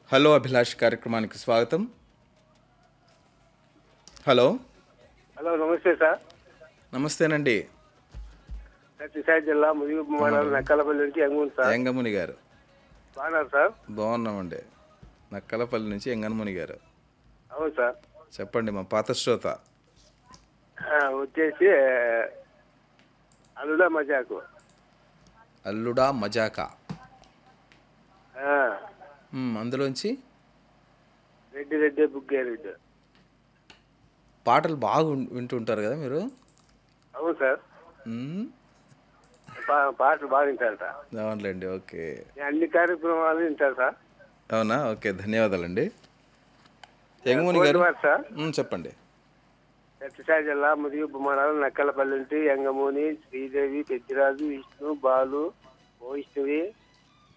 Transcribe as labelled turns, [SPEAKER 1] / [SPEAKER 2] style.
[SPEAKER 1] hello Abhilash కార్యక్రమానికి స్వాగతం hello
[SPEAKER 2] hello నమస్తే సార్
[SPEAKER 1] నమస్తేనండి
[SPEAKER 2] సత్యసాయి జిల్లా ముదిగు మండలం నక్కలపల్లి నుంచి ఎంగూరు సార్
[SPEAKER 1] ఎంగముని గారు
[SPEAKER 2] బాగున్నారు సార్
[SPEAKER 1] బాగున్నామండి నక్కలపల్లి నుంచి ఎంగన్ముని గారు
[SPEAKER 2] అవును సార్
[SPEAKER 1] చెప్పండి మా పాత శ్రోత
[SPEAKER 2] ఆ, వచ్చేసి అల్లుడా మజాకు
[SPEAKER 1] అల్లుడా మజాకా
[SPEAKER 2] ఆ,
[SPEAKER 1] మ్, అందులోంచి
[SPEAKER 2] రెడ్డి రెడ్డి బుగ్గే రెడ్డి
[SPEAKER 1] పాటలు బాగా విన్- వింటుంటారు కదా మీరు
[SPEAKER 2] అవును సార్
[SPEAKER 1] మ్,
[SPEAKER 2] పా- పాటలు బాగా వింటారు సార్
[SPEAKER 1] అవునులేండి ఓకే
[SPEAKER 2] నేను అన్ని కార్యక్రమాలు వింటారు సార్
[SPEAKER 1] అవునా ఓకే ధన్యవాదాలండి ఎంగముని గారు
[SPEAKER 2] కోటివారు సార్
[SPEAKER 1] మ్, చెప్పండి
[SPEAKER 2] సత్యసాయి జిల్లా ముదిగు మండలం నక్కలపల్లి నుంచి ఎంగమూని శ్రీదేవి పెద్దిరాజు విష్ణు బాలు వైష్ణవి